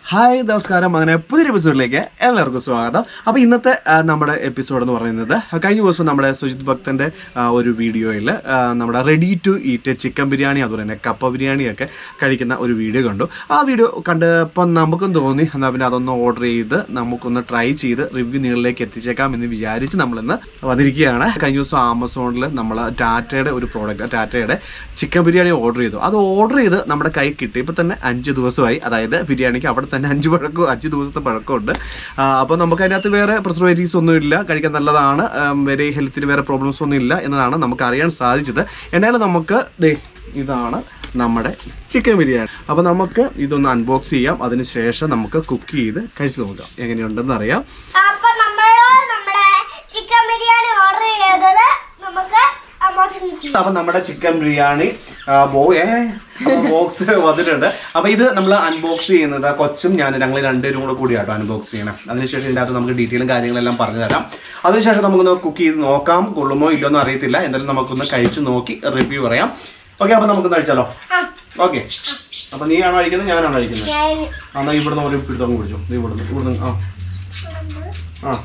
Hi നമസ്കാരം അങ്ങനെ പുതിയൊരു എപ്പിസോഡിലേക്ക് എല്ലാവർക്കും സ്വാഗതം അപ്പോൾ ഇന്നത്തെ ആ, നമ്മുടെ എപ്പിസോഡ് എന്ന് പറയുന്നത് കഴിഞ്ഞ ദിവസം നമ്മുടെ സുജിത് ഭക്തൻ്റെ ആ, ഒരു വീഡിയോയിൽ നമ്മുടെ ready to eat chicken biryani അതുപോലെ തന്നെ കപ്പ ബിരിയാണിയൊക്കെ കഴിക്കുന്ന ഒരു വീഡിയോ കണ്ടു ആ വീഡിയോ കണ്ടപ്പോൾ നമുക്കും തോന്നി എന്നാൽ പിന്നെ അതൊന്ന് ഓർഡർ ചെയ്ത് നമുക്കൊന്ന് ട്രൈ ചെയ്ത് റിവ്യൂ നിങ്ങളിലേക്ക് എത്തിച്ചേക്കാം എന്ന് വിചാരിച്ച് നമ്മളിന്ന് വന്നിരിക്കുകയാണ് കഴിഞ്ഞ ദിവസം ആമസോണിൽ നമ്മൾ ടാറ്റയുടെ ഒരു പ്രോഡക്റ്റ് ടാറ്റയുടെ ചിക്കൻ ബിരിയാണി ഓർഡർ ചെയ്തു അത് ഓർഡർ ചെയ്ത് നമ്മുടെ കൈ കിട്ടിയപ്പോൾ തന്നെ അഞ്ച് ദിവസമായി അതായത് ബിരിയാണിക്ക് അവിടെ തന്നെ അഞ്ച് പഴക്കം അഞ്ച് ദിവസത്തെ പഴക്കമുണ്ട് അപ്പോൾ നമുക്ക് അതിനകത്ത് വേറെ പ്രിസർവേറ്റീവ്സ് ഒന്നും ഇല്ല കഴിക്കാൻ നല്ലതാണ് ആം, വേറെ ഹെൽത്തിന് വേറെ പ്രോബ്ലംസ് ഒന്നും ഇല്ല എന്നതാണ് നമുക്ക് അറിയാൻ സാധിച്ചത് എന്നാലും നമുക്ക് ദേ ഇതാണ് നമ്മുടെ ചിക്കൻ ബിരിയാണി അപ്പോൾ നമുക്ക് ഇതൊന്ന് അൺബോക്സ് ചെയ്യാം അതിന് ശേഷം നമുക്ക് കുക്ക് ചെയ്ത് കഴിച്ചു നോക്കാം എങ്ങനെയുണ്ടെന്ന് അറിയാം അപ്പൊ നമ്മള് നമ്മുടെ ചിക്കൻ ബിരിയാണി ഓർഡർ ചെയ്തത് നമുക്ക് അമോസിന് ചെയ്യാം അപ്പൊ നമ്മുടെ ചിക്കൻ ബിരിയാണി ബോക്സ് വന്നിട്ടുണ്ട് അപ്പൊ ഇത് നമ്മൾ അൺബോക്സ് ചെയ്യുന്നത് കൊച്ചും ഞാൻ ഞങ്ങൾ രണ്ടുപേരും കൂടെ കൂടിയാട്ടോ അൺബോക്സ് ചെയ്യണം അതിനുശേഷം ഇതിന്റെ അകത്ത് നമുക്ക് ഡീറ്റെയിലും കാര്യങ്ങളെല്ലാം പറഞ്ഞു തരാം അതിനുശേഷം നമുക്കൊന്ന് കുക്ക് ചെയ്ത് നോക്കാം കൊള്ളുമോ ഇല്ലയോ എന്ന് അറിയത്തില്ല എന്തായാലും നമുക്കൊന്ന് കഴിച്ച് നോക്കി റിവ്യൂ പറയാം ഓക്കെ അപ്പൊ നമുക്കൊന്ന് കഴിച്ചാലോ ആ, ഓക്കെ അപ്പൊ നീയാണോ കഴിക്കുന്നത് ഞാനാണോ കഴിക്കുന്നത് ഞാൻ എന്നാ ഇവിടുന്ന് ഒരു പിടുത്തം കുടിച്ചു നീ ഇവിടുന്ന് ഇവിടുന്ന് ആ ആ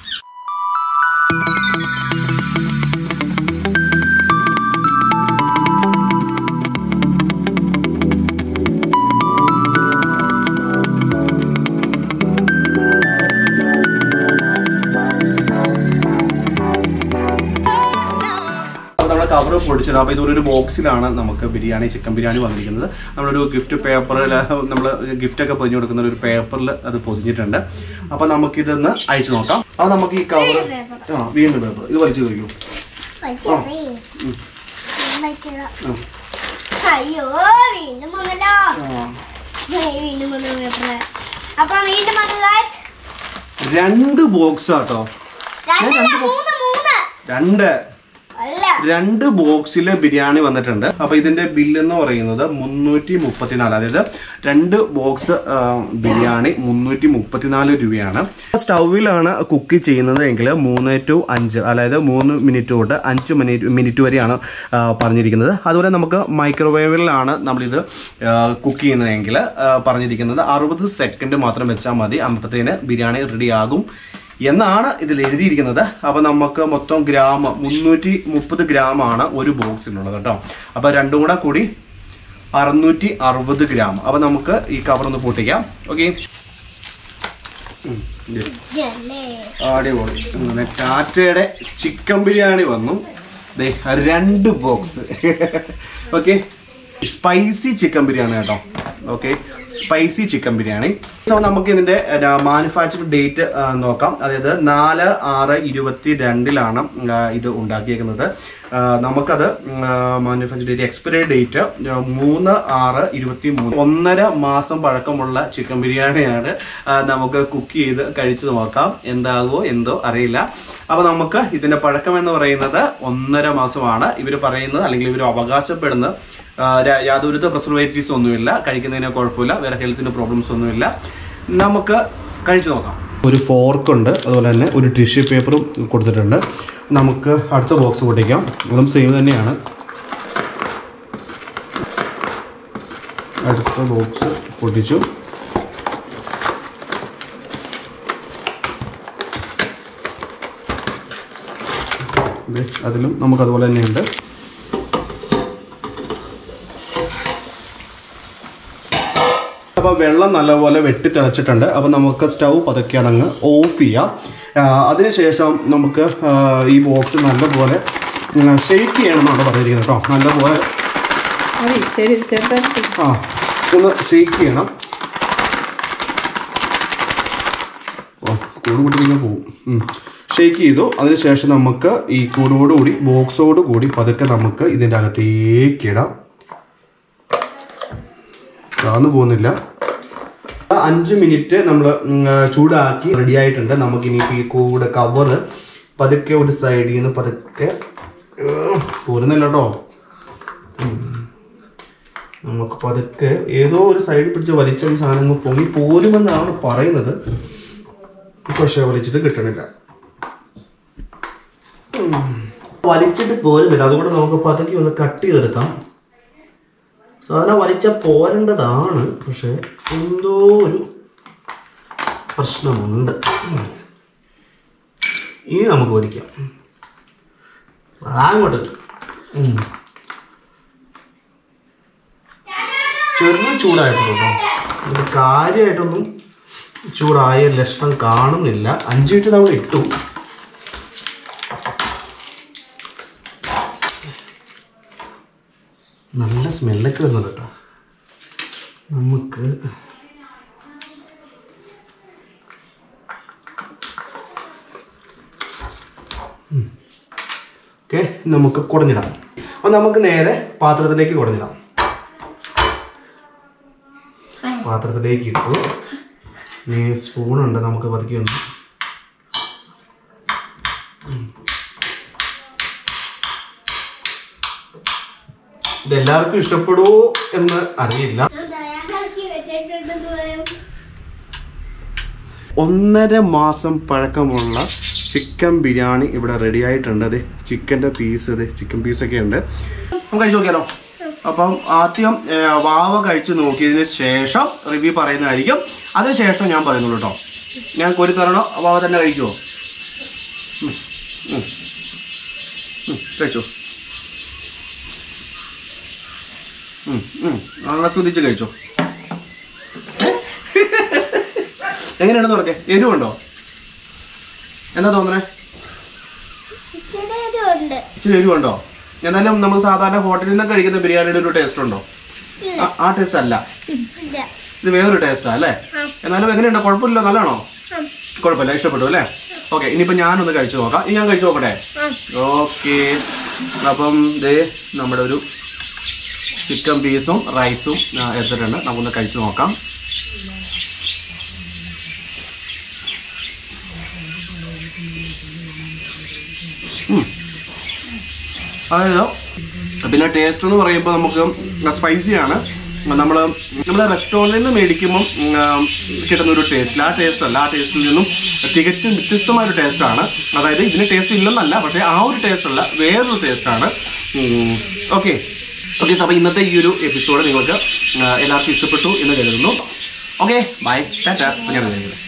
അപ്പോൾ നമ്മുടെ കവർ പൊടിച്ചത് അപ്പോൾ ഇതൊരു ബോക്സിലാണ് നമുക്ക് ബിരിയാണി ചിക്കൻ ബിരിയാണി വന്നിരിക്കുന്നത് നമ്മളൊരു ഗിഫ്റ്റ് പേപ്പറിൽ നമ്മൾ ഗിഫ്റ്റൊക്കെ പൊതിഞ്ഞു കൊടുക്കുന്ന ഒരു പേപ്പറിൽ അത് പൊതിഞ്ഞിട്ടുണ്ട് അപ്പോൾ നമുക്കിതൊന്ന് അയച്ചു നോക്കാം അത് നമുക്ക് ഈ കവർ ആ വീണ്ടും പേപ്പർ ഇത് വലിച്ചു കഴിക്കും വലിച്ചെറി. ഞാൻ വലിച്ചതാ. അയ്യോ വീണ്ടും വന്നല്ലോ ഏയ്, വീണ്ടും വന്നു പേപ്പറ് അപ്പൊ വീണ്ടും വന്നു guys. രണ്ട് ബോക്സ് ആട്ടോ രണ്ടല്ല, മൂന്ന് മൂന്ന് രണ്ട് അല്ല രണ്ട് ബോക്സിൽ ബിരിയാണി വന്നിട്ടുണ്ട് അപ്പൊ ഇതിന്റെ ബില്ല് എന്ന് പറയുന്നത് മുന്നൂറ്റി മുപ്പത്തിനാല് അതായത് രണ്ട് ബോക്സ് ആ, ബിരിയാണി മുന്നൂറ്റി മുപ്പത്തിനാല് രൂപയാണ് സ്റ്റൗവിലാണ് കുക്ക് ചെയ്യുന്നത് എങ്കിൽ മൂന്ന് ടു അഞ്ച് അതായത് മൂന്ന് മിനിറ്റ് തൊട്ട് അഞ്ച് മിനിറ്റ് മിനിറ്റ് വരെയാണ് ആ, പറഞ്ഞിരിക്കുന്നത് അതുപോലെ നമുക്ക് മൈക്രോവേവിലാണ് നമ്മളിത് കുക്ക് ചെയ്യുന്നതെങ്കിൽ ആ, പറഞ്ഞിരിക്കുന്നത് അറുപത് സെക്കൻഡ് മാത്രം വെച്ചാൽ മതി അമ്പത്തേന് ബിരിയാണി റെഡി ആകും എന്നാണ് ഇതിൽ എഴുതിയിരിക്കുന്നത് അപ്പോൾ നമുക്ക് മൊത്തം ഗ്രാം മുന്നൂറ്റി മുപ്പത് ഗ്രാമാണ് ഒരു ബോക്സിലുള്ളത് കേട്ടോ അപ്പോൾ രണ്ടും കൂടെ കൂടി അറുന്നൂറ്റി അറുപത് ഗ്രാം അപ്പോൾ നമുക്ക് ഈ കവർ ഒന്ന് പൊട്ടിക്കാം ഓക്കെ ഇതല്ലേ. അടിപൊളി അങ്ങനെ ടാറ്റയുടെ ചിക്കൻ ബിരിയാണി വന്നു ദേ രണ്ട് box okay spicy chicken biryani കേട്ടോ okay spicy chicken biryani so നമുക്ക് ഇതിന്റെ മാനുഫാക്ചർ ഡേറ്റ് നോക്കാം അതായത് നാല് ആറ് ഇരുപത്തി രണ്ടിലാണ് ഇത് ഉണ്ടാക്കിയേക്കുന്നത് ആ, നമുക്കത് മാനുഫാക്ചർ ഡേറ്റ് എക്സ്പയറി ഡേറ്റ് മൂന്ന് ആറ് ഇരുപത്തി മൂന്ന് ഒന്നര മാസം പഴക്കമുള്ള ചിക്കൻ ബിരിയാണിയാണ് ആ, നമുക്ക് കുക്ക് ചെയ്ത് കഴിച്ചു നോക്കാം എന്താകുമോ എന്തോ അറിയില്ല അപ്പൊ നമുക്ക് ഇതിന്റെ പഴക്കം എന്ന് പറയുന്നത് ഒന്നര മാസമാണ് ഇവർ പറയുന്നത് അല്ലെങ്കിൽ ഇവർ അവകാശപ്പെടുന്നത് ആ, ര- യാതൊരുവിധ പ്രിസർവേറ്റീവ്സ് ഒന്നുമില്ല കഴിക്കുന്നതിന് കുഴപ്പമില്ല വേറെ ഹെൽത്തിന് പ്രോബ്ലംസ് ഒന്നുമില്ല നമുക്ക് കഴിച്ചു നോക്കാം ഒരു ഫോർക്ക് ഉണ്ട് അതുപോലെ തന്നെ ഒരു ടിഷ്യൂ പേപ്പറും കൊടുത്തിട്ടുണ്ട് നമുക്ക് അടുത്ത ബോക്സ് പൊട്ടിക്കാം അതും സെയിം തന്നെയാണ് അടുത്ത ബോക്സ് പൊട്ടിച്ചു ദേ, അതിലും നമുക്ക് അതുപോലെ തന്നെയുണ്ട് അപ്പോൾ വെള്ളം നല്ലപോലെ വെട്ടി തിളച്ചിട്ടുണ്ട് അപ്പോൾ നമുക്ക് സ്റ്റൗ പതുക്കെ അതങ്ങ് ഓഫ് ചെയ്യാം ആ, അതിനുശേഷം നമുക്ക് ആ, ഈ ബോക്സ് നല്ലപോലെ ഷെയ്ക്ക് ചെയ്യണമെന്നാണ് പറഞ്ഞിരിക്കുന്നത് കേട്ടോ നല്ലപോലെ മതി ശരി ചെറുതായിട്ട് ആ ഒന്ന് ഷെയ്ക്ക് ചെയ്യണം ഓ കൂട് കൂട്ടിങ്ങനെ പോവും ഷെയ്ക്ക് ചെയ്തു അതിനുശേഷം നമുക്ക് ഈ കൂടോടുകൂടി ബോക്സോട് കൂടി പതുക്കെ നമുക്ക് ഇതിൻ്റെ അകത്തേക്ക് ഇടാം താന്നു പോകുന്നില്ല അഞ്ച് മിനിറ്റ് നമ്മൾ ചൂടാക്കി റെഡി ആയിട്ടുണ്ട് നമുക്ക് ഇനി ഈ കൂടെ കവറ് പതുക്കെ ഒരു സൈഡിൽ നിന്ന് പതുക്കെ ഏഹ്, പോരുന്നില്ല കേട്ടോ നമുക്ക് പതുക്കെ ഏതോ ഒരു സൈഡിൽ പിടിച്ച് വലിച്ച ഈ സാധനം അങ്ങ് പൊങ്ങി പോരുമെന്നാണ് പറയുന്നത് പക്ഷെ വലിച്ചിട്ട് കിട്ടണില്ല ഉം. വലിച്ചിട്ട് പോരുന്നില്ല അതുകൊണ്ട് നമുക്ക് പതുക്കെ ഒന്ന് കട്ട് ചെയ്തെടുക്കാം സാധനം വലിച്ച പോരേണ്ടതാണ് പക്ഷെ എന്തോ ഒരു പ്രശ്നമുണ്ട് ഉം. ഇനി നമുക്ക് പൊരിക്കാം അങ്ങോട്ട് ഉം. ചെറിയ ചൂടായിട്ടുള്ളൂ കേട്ടോ ഇത് കാര്യമായിട്ടൊന്നും ചൂടായ ലക്ഷണം കാണുന്നില്ല അഞ്ച് മിനിറ്റ് നമ്മൾ ഇട്ടു നല്ല സ്മെല്ലൊക്കെ വരുന്നുണ്ട് കേട്ടോ നമുക്ക് ഓക്കെ നമുക്ക് കുടഞ്ഞിടാം അപ്പോൾ നമുക്ക് നേരെ പാത്രത്തിലേക്ക് കുടഞ്ഞിടാം പാത്രത്തിലേക്ക് ഇട്ടു ഇനി സ്പൂണുണ്ട് നമുക്ക് പതുക്കി ഒന്ന് ഇതെല്ലാവർക്കും ഇഷ്ടപ്പെടുമോ എന്ന് അറിയില്ല ഞാൻ തയ്യാറാക്കി വെച്ചിട്ടുണ്ടെന്ന് പറയും ഒന്നര മാസം പഴക്കമുള്ള ചിക്കൻ ബിരിയാണി ഇവിടെ റെഡി ആയിട്ടുണ്ട് അതെ ചിക്കൻ്റെ പീസ് അതെ ചിക്കൻ പീസൊക്കെ ഉണ്ട് നമുക്ക് കഴിച്ചു നോക്കിയാലോ അപ്പം ആദ്യം ഏ, വാവ കഴിച്ചു നോക്കിയതിന് ശേഷം റിവ്യൂ പറയുന്നതായിരിക്കും അതിനുശേഷം ഞാൻ പറയുന്നുള്ളൂ കേട്ടോ ഞാൻ കോരി തരണോ വാവ തന്നെ കഴിക്കുമോ ഉം, ഉം. ഉം, കഴിച്ചോ ഉം, ഉം. ആസ്വദിച്ച് കഴിച്ചോ എങ്ങനെയാണെന്ന് പറഞ്ഞേ എരിവുണ്ടോ എന്താ തോന്നണേ ഇച്ചിരി ഉണ്ട് ഇച്ചിരി എരിവുണ്ടോ എന്നാലും നമ്മൾ സാധാരണ ഹോട്ടലിൽ നിന്ന് കഴിക്കുന്ന ബിരിയാണിയുടെ ഒരു ടേസ്റ്റ് ഉണ്ടോ ആ- ആ ടേസ്റ്റ് അല്ല ഇല്ല ഇത് വേറൊരു ടേസ്റ്റാ അല്ലേ ആ. എന്നാലും എങ്ങനെയുണ്ടോ കുഴപ്പമില്ല നല്ലതാണോ ആ. കുഴപ്പമില്ല ഇഷ്ടപ്പെട്ടു അല്ലേ ഓക്കെ ഇനിയിപ്പോൾ ഞാനൊന്ന് കഴിച്ചു നോക്കാം ഇനി ഞാൻ കഴിച്ചു നോക്കട്ടെ ആ. ഓക്കെ അപ്പം ദേ നമ്മുടെ ഒരു ചിക്കൻ പീസും റൈസും ആ, എടുത്തിട്ടുണ്ട് നമുക്കൊന്ന് കഴിച്ചു നോക്കാം ഉം. അതായത് പിന്നെ ടേസ്റ്റ് എന്ന് പറയുമ്പോൾ നമുക്ക് സ്പൈസിയാണ് നമ്മൾ നമ്മൾ റെസ്റ്റോറൻറ്റിൽ നിന്ന് മേടിക്കുമ്പം ഉം, ആ, കിട്ടുന്ന ഒരു ടേസ്റ്റ് ആ ടേസ്റ്റ് അല്ല ആ ടേസ്റ്റിൽ നിന്നും തികച്ചും വ്യത്യസ്തമായ ഒരു ടേസ്റ്റാണ് അതായത് ഇതിന് ടേസ്റ്റ് ഇല്ലെന്നല്ല പക്ഷേ ആ ഒരു ടേസ്റ്റ് അല്ല വേറൊരു ടേസ്റ്റാണ് ഓക്കെ ഓക്കെ അപ്പോൾ ഇന്നത്തെ ഈ ഒരു എപ്പിസോഡ് നിങ്ങൾക്ക് ആ, എല്ലാവർക്കും ഇഷ്ടപ്പെട്ടു എന്ന് കരുതുന്നു ഓക്കെ ബൈ ടാറ്റ ഞാൻ കഴിക്കുന്നത്